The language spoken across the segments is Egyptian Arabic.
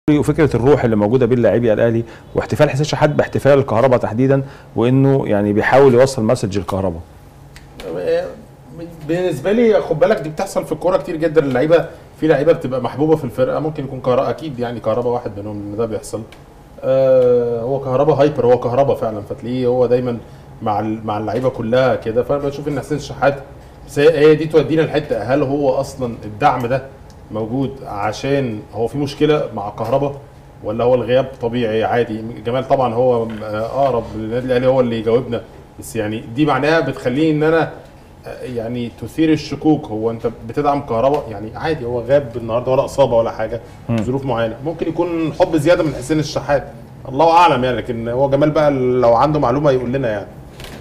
وفكره الروح اللي موجوده بين لاعبي الاهلي واحتفال حسين شحات باحتفال الكهرباء تحديدا وانه يعني بيحاول يوصل مسج الكهرباء بالنسبه لي خد بالك دي بتحصل في الكوره كتير جدا اللعيبه في لعيبه بتبقى محبوبه في الفرقه ممكن يكون كهرباء اكيد يعني كهرباء واحد منهم ان ده بيحصل آه هو كهرباء هايبر هو كهرباء فعلا فتلاقيه هو دايما مع ال- مع اللعيبه كلها كده فانا بشوف ان حسين شحات بس هي هي دي تودينا لحته هل هو اصلا الدعم ده موجود عشان هو في مشكله مع كهرباء ولا هو الغياب طبيعي عادي جمال طبعا هو آه، اقرب للنادي الاهلي هو اللي يجاوبنا بس يعني دي معناها بتخليني ان انا آه، يعني تثير الشكوك هو انت بتدعم كهرباء يعني عادي هو غاب النهارده ولا اصابه ولا حاجه ظروف معينه ممكن يكون حب زياده من حسين الشحات الله اعلم يعني لكن هو جمال بقى لو عنده معلومه يقول لنا يعني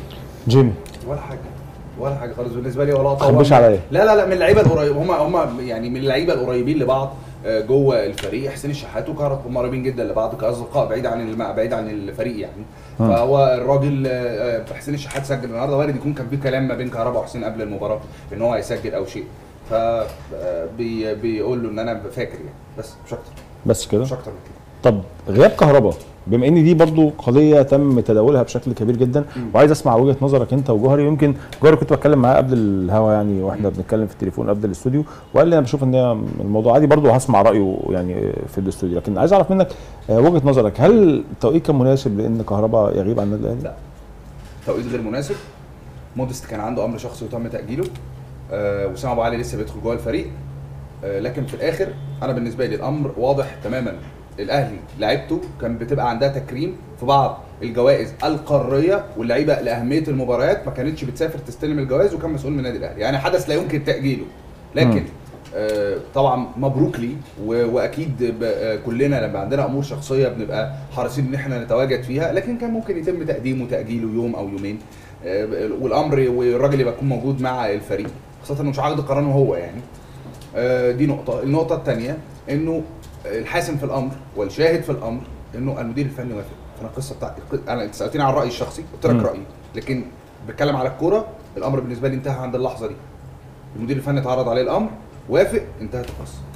جيمي ولا حاجه ولا حاجه خالص بالنسبه لي ولا تخبيش عليا. لا لا لا من اللعيبه القريب هم هم يعني من اللعيبه القريبين لبعض آه، جوه الفريق حسين الشحات وكهرباء هم قريبين جدا لبعض كاصدقاء بعيد عن الم... بعيد عن الفريق يعني فهو الراجل آه، آه، حسين الشحات سجل النهارده وارد يكون كان في كلام ما بين كهرباء وحسين قبل المباراه ان هو هيسجل او شيء ف آه، بي... بيقول له ان انا فاكر يعني بس مش اكتر بس كده مش اكتر من كده طب غياب كهرباء بما ان دي برضو قضيه تم تداولها بشكل كبير جدا وعايز اسمع وجهه نظرك انت وجوهري يمكن جوهري كنت بتكلم معاه قبل الهوا يعني واحنا بنتكلم في التليفون قبل الاستوديو وقال لي انا بشوف ان هي الموضوع عادي برضو هسمع رايه يعني في الاستوديو لكن عايز اعرف منك آه، وجهه نظرك هل التوقيت كان مناسب لان كهرباء يغيب عن النادي الاهلي؟ لا. توقيت غير مناسب مودست كان عنده امر شخصي وتم تاجيله آه وسام ابو علي لسه بيدخل جوه الفريق آه لكن في الاخر انا بالنسبه لي الامر واضح تماما الاهلي لعيبته كان بتبقى عندها تكريم في بعض الجوائز القاريه واللعيبه لاهميه المباريات ما كانتش بتسافر تستلم الجوائز وكان مسؤول من النادي الاهلي يعني حدث لا يمكن تاجيله لكن مم. آه، طبعا مبروك لي و- واكيد ب- آه، كلنا لما عندنا امور شخصيه بنبقى حريصين ان احنا نتواجد فيها لكن كان ممكن يتم تقديمه تاجيله يوم او يومين آه، والامر والراجل يبقى يكون موجود مع الفريق خاصه انه مش عقد قرانه هو يعني آه، دي نقطه النقطه الثانيه انه الحاسم في الامر والشاهد في الامر انه المدير الفني وافق فانا القصه بتاعتي انا انت سالتني عن رايي الشخصي قلت لك مم. رايي لكن بتكلم على الكوره الامر بالنسبه لي انتهى عند اللحظه دي المدير الفني اتعرض عليه الامر وافق انتهت القصه